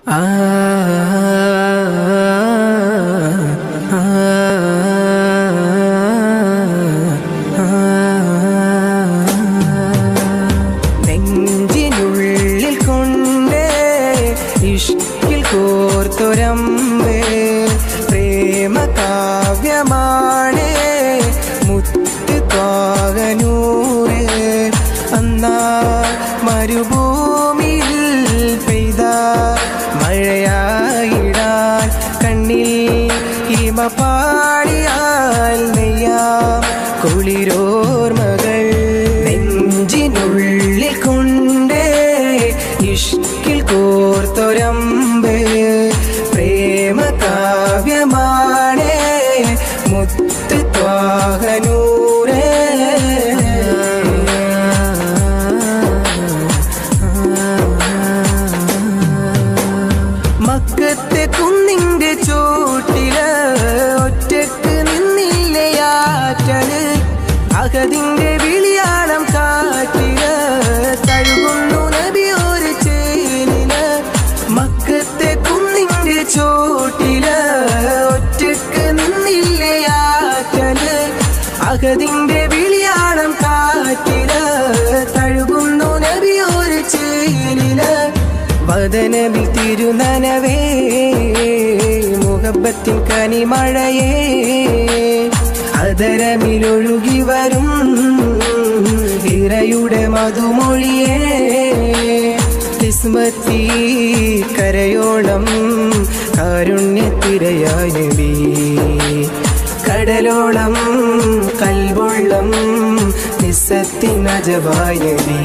ആ ആ നെഞ്ചിനുള്ളിൽ കൊണ്ട് ഇഷ്കിൽ കോർത്തൊരമ്പേ പ്രേമ കാവ്യമാണ് മുത്ത് ത്വാകനൂറ് അന്നാ മരുഭൂമിയിൽ പെയ്ത മഴയായിടാൻ കണ്ണിൽ ഹിമ പാടിയാൽ നെയ്യാം കുളിരോർമകൾ നെഞ്ചിനുള്ളിൽ കൊണ്ട് ഇഷ്കിൽ കോർത്തൊരമ്പ് പ്രേമ കാവ്യമാണ് മുത്ത് ത്വാഹനൂരേ മക്കത്തെ കുന്നിന്റെ ചോട്ടില് ഒറ്റക്ക് നിന്നില്ലയാറ്റല് അകതിന്റെ വിളിയാളം കാറ്റില് തഴുകുന്നു നബി ഒരു ചേലില് മക്കത്തെ കുന്നിന്റെ ചോട്ടില് ഒറ്റക്ക് നിന്നില്ലയാറ്റല് അകതിന്റെ വിളിയാളം കാറ്റില് തഴുകുന്നു നബി ഒരു ചേലില് വദനവിൽ തിരുനനവേ മുഹബത്തിൻ കനിമഴയേ അതരമിലൊഴുകി വരും ഇറയുടെ മധുമൊഴിയേ കിസ്മത്തി കരയോളം കാരുണ്യത്തിരയായ നബി കടലോളം കൽവൊള്ളം നിസ്സത്തിനജവായ നബി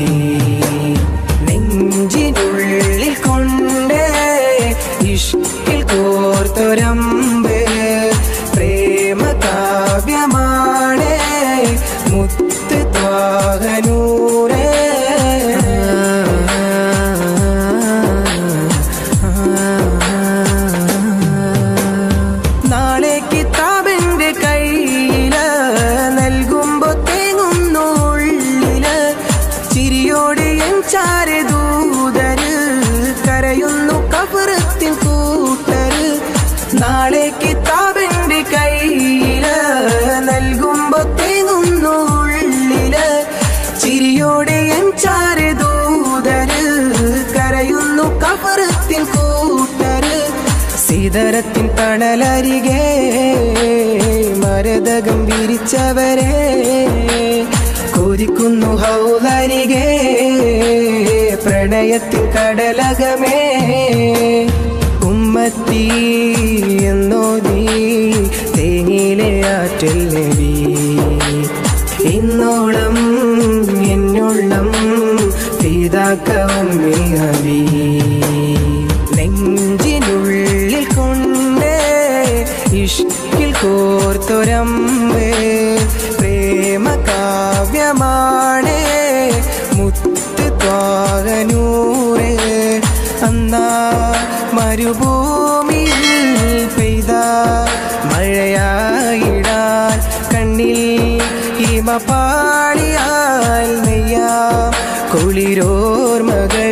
നെഞ്ചിനുള്ളിൽ കൊണ്ട് ഇഷ്കിൽ കോർത്തൊരമ്പ് പ്രേമ കാവ്യമാണ് മുത്ത് ത്വാകനൂരേ നാളെ കിതാബിന്റെ കയ്യില് നൽകുമ്പോ തേങ്ങുന്നു ഉള്ളില് ചിരിയോടെ എൻ ചാരെ ദൂതര് കരയുന്നു കബറത്തിൻ കൂട്ടര് നാളെ കിതാബിന്റെ കയ്യില് നൽകുമ്പോ തേങ്ങുന്നു ഉള്ളില് ചിരിയോടെ എൻ ചാരെ ദൂതര് കരയുന്നു കബറത്തിൻ കൂട്ടര് സീതരത്തിൻ തണലരികെ മരതകം വിരിച്ചവരെ കൊതിക്കുന്നു ഹൗലരികെ പ്രണയത്തിൻ കടലകമേ ഉമ്മത്തി എന്നോതി തേങ്ങിലെ ആറ്റൽ നബി ഇന്നോളം എന്നുള്ളം പിതാക്കവമ്മി നബി നെഞ്ചിനുള്ളിൽ കൊണ്ട് ഇഷ്കിൽ കോർത്തൊരമ്പ് പ്രേമ കാവ്യമാണ് മുത്ത് ത്വാകനൂറ് അന്നാ മരുഭൂമിയിൽ പെയ്ത മഴയായിടാൻ കണ്ണിൽ ഹിമ പാടിയാൽ നെയ്യാം കുളിരോർമകൾ